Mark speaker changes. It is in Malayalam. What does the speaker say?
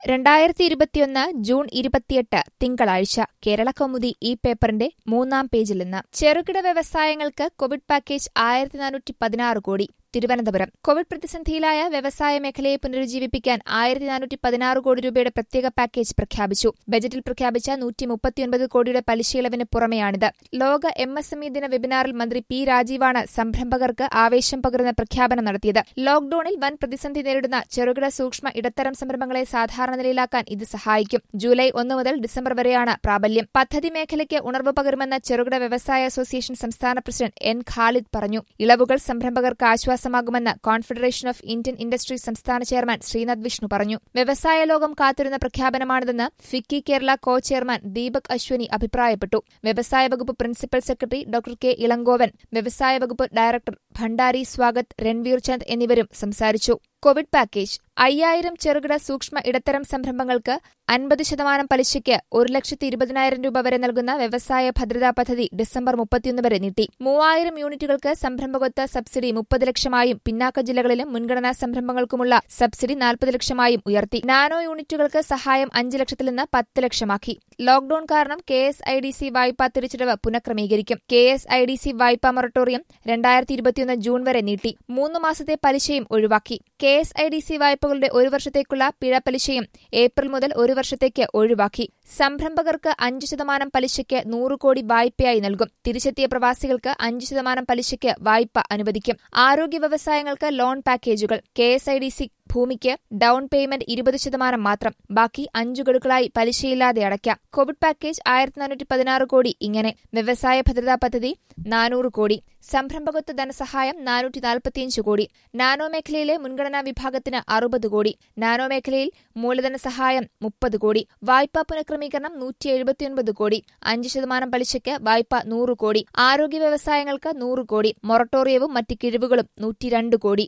Speaker 1: രണ്ടായിരത്തി ഇരുപത്തിയൊന്ന് ജൂൺ ഇരുപത്തിയെട്ട് തിങ്കളാഴ്ച കേരള കൗമുദി ഈ പേപ്പറിന്റെ മൂന്നാം പേജിൽ നിന്ന് ചെറുകിട വ്യവസായങ്ങൾക്ക് കോവിഡ് പാക്കേജ് ആയിരത്തി നാനൂറ്റി പതിനാറ് കോടി തിരുവനന്തപുരം കോവിഡ് പ്രതിസന്ധിയിലായ വ്യവസായ മേഖലയെ പുനരുജ്ജീവിപ്പിക്കാൻ ആയിരത്തി നാനൂറ്റി പതിനാറ് കോടി രൂപയുടെ പ്രത്യേക പാക്കേജ് പ്രഖ്യാപിച്ചു ബജറ്റിൽ പ്രഖ്യാപിച്ച നൂറ്റി മുപ്പത്തിയൊൻപത് കോടിയുടെ പലിശയിളവിന് പുറമെയാണിത് ലോക എം എസ് എം ഇ ദിന വെബിനാറിൽ മന്ത്രി പി രാജീവാണ് സംരംഭകർക്ക് ആവേശം പകരുന്ന പ്രഖ്യാപനം നടത്തിയത് ലോക്ഡൌണിൽ വൻ പ്രതിസന്ധി നേരിടുന്ന ചെറുകിട സൂക്ഷ്മ ഇടത്തരം സംരംഭങ്ങളെ സാധാരണ നിലയിലാക്കാൻ ഇത് സഹായിക്കും ജൂലൈ ഒന്ന് മുതൽ ഡിസംബർ വരെയാണ് പ്രാബല്യം പദ്ധതി മേഖലയ്ക്ക് ഉണർവ് പകരുമെന്ന് ചെറുകിട വ്യവസായ അസോസിയേഷൻ സംസ്ഥാന പ്രസിഡന്റ് എൻ ഖാലിദ് പറഞ്ഞു ഇളവുകൾ സംരംഭകർക്ക് ആശ്വാസമാകുമെന്ന് കോൺഫെഡറേഷൻ ഓഫ് ഇന്ത്യൻ ഇൻഡസ്ട്രീസ് സംസ്ഥാന ചെയർമാൻ ശ്രീനാഥ് വിഷ്ണു പറഞ്ഞു വ്യവസായ ലോകം കാത്തിരുന്ന പ്രഖ്യാപനമാണിതെന്ന് FICCI Kerala co chairman Deepak Ashwani അഭിപ്രായപ്പെട്ടു വ്യവസായ വകുപ്പ് principal secretary doctor K Elangovan വ്യവസായ വകുപ്പ് ഡയറക്ടർ ഭണ്ഡാരി സ്വാഗത് രൺവീർ ചന്ദ് എന്നിവരും സംസാരിച്ചു കോവിഡ് പാക്കേജ് അയ്യായിരം ചെറുകിട സൂക്ഷ്മ ഇടത്തരം സംരംഭങ്ങൾക്ക് അൻപത് ശതമാനം പലിശയ്ക്ക് ഒരു ലക്ഷത്തി ഇരുപതിനായിരം രൂപ വരെ നൽകുന്ന വ്യവസായ ഭദ്രതാ പദ്ധതി ഡിസംബർ മുപ്പത്തിയൊന്ന് വരെ നീട്ടി മൂവായിരം യൂണിറ്റുകൾക്ക് സംരംഭകത്വ സബ്സിഡി മുപ്പത് ലക്ഷമായും പിന്നാക്ക ജില്ലകളിലും മുൻഗണനാ സംരംഭങ്ങൾക്കുമുള്ള സബ്സിഡി നാൽപ്പത് ലക്ഷമായും ഉയർത്തി നാനോ യൂണിറ്റുകൾക്ക് സഹായം അഞ്ച് ലക്ഷത്തിൽ നിന്ന് പത്ത് ലക്ഷമാക്കി ലോക്ഡൌൺ കാരണം K S I D C വായ്പാ തിരിച്ചടവ് പുനഃക്രമീകരിക്കും K S I D C വായ്പാ മൊറട്ടോറിയം രണ്ടായിരത്തി ഇരുപത്തിയൊന്ന് ജൂൺ വരെ നീട്ടി മൂന്ന് മാസത്തെ പലിശയും ഒഴിവാക്കി K S I D C വായ്പകളുടെ ഒരു വർഷത്തേക്കുള്ള പിഴ പലിശയും ഏപ്രിൽ മുതൽ ഒരു വർഷത്തേക്ക് ഒഴിവാക്കി സംരംഭകർക്ക് അഞ്ച് ശതമാനം പലിശയ്ക്ക് നൂറ് കോടി വായ്പയായി നൽകും തിരിച്ചെത്തിയ പ്രവാസികൾക്ക് അഞ്ച് ശതമാനം പലിശയ്ക്ക് വായ്പ അനുവദിക്കും ആരോഗ്യ വ്യവസായങ്ങൾക്ക് ലോൺ പാക്കേജുകൾ K S I D C ഭൂമിക്ക് ഡൌൺ പേയ്മെന്റ് ഇരുപത് ശതമാനം മാത്രം ബാക്കി അഞ്ചു ഗഡുക്കളായി പലിശയില്ലാതെ അടയ്ക്കാം കോവിഡ് പാക്കേജ് ആയിരത്തി നാനൂറ്റി പതിനാറ് കോടി ഇങ്ങനെ വ്യവസായ ഭദ്രതാ പദ്ധതി നാനൂറ് കോടി സംരംഭകത്വ ധനസഹായം നാനൂറ്റി നാൽപ്പത്തിയഞ്ച് കോടി നാനോ മേഖലയിലെ മുൻഗണനാ വിഭാഗത്തിന് അറുപത് കോടി നാനോ മേഖലയിൽ മൂലധന സഹായം മുപ്പത് കോടി വായ്പാ പുനഃക്രമീകരണം നൂറ്റി എഴുപത്തിയൊൻപത് കോടി അഞ്ച് ശതമാനം പലിശയ്ക്ക് വായ്പ നൂറ് കോടി ആരോഗ്യ വ്യവസായങ്ങൾക്ക് നൂറ് കോടി മൊറട്ടോറിയവും മറ്റ് കിഴിവുകളും നൂറ്റിരണ്ട് കോടി